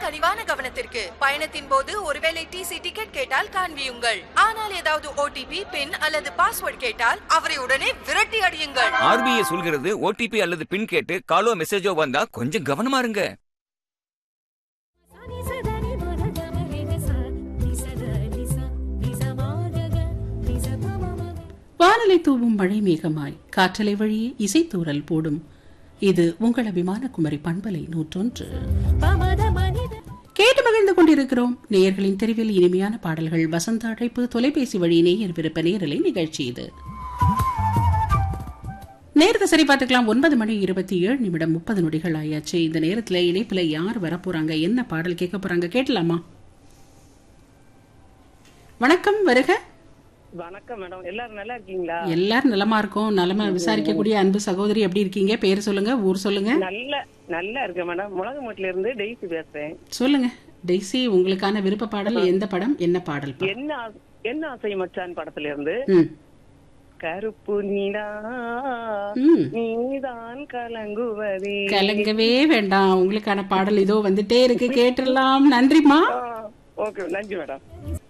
கனிவான கவனத்திற்கு பயணத்தின் போது ஒருவேளை டிசி டிக்கெட் கேட்டால் காண்பியுங்கள் ஆனால் ஏதாவது ஓடிபி பின் அல்லது பாஸ்வேர்ட் கேட்டால் அவரை உடனே விரட்டி அடியுங்கள் ஆர்பிஐ சொல்கிறது ஓடிபி அல்லது பின் கேட்டு காலோ மெசேஜோ வந்தா கொஞ்சம் கவனமா இருங்க வானலை தூவும் மழை மேகமாய் காற்றலை வழியே இசைத்தூரல் போடும் இது உங்கள் அபிமான குமரி பண்பலை நூற்றொன்று கேட்டு மகிழ்ந்து கொண்டிருக்கிறோம் நேயர்களின் தெரிவில் இனிமையான பாடல்கள் வசந்த அழைப்பு தொலைபேசி வழி நேயர் விருப்ப நேரலை நிகழ்ச்சி இது நேரத்தை சரி பார்த்துக்கலாம் ஒன்பது மணி இருபத்தி ஏழு நிமிடம் முப்பது நொடிகள் ஆயாச்சு இந்த நேரத்துல இணைப்புல யார் வரப்போறாங்க என்ன பாடல் கேட்க போறாங்க கேட்கலாமா வணக்கம் வருக வணக்கம் மேடம் எல்லாரும் நல்லா இருக்கீங்களா எல்லாரும் நலமா இருக்கோம் நலமா விசாரிக்கக்கூடிய அன்பு சகோதரி எப்படி இருக்கீங்க பேர் சொல்லுங்க ஊர் சொல்லுங்க நல்ல நல்லா இருக்கேன் மேடம் முளகுமட்டில இருந்து டெய்ஸி பேசுறேன் சொல்லுங்க டெய்ஸி உங்களுக்கான விருப்ப பாடல் எந்த படம் என்ன பாடல் பா- என்ன ஆசை- என்ன ஆசை மச்சான் படத்துல இருந்து ம் கருப்பு நீடா ம் நீதான் கலங்குவதே கலங்கவே வேண்டாம் உங்களுக்கான பாடல் இதோ வந்துட்டே இருக்கு கேட்டுடலாம் நன்றிமா ஓகே நன்றி மேடம்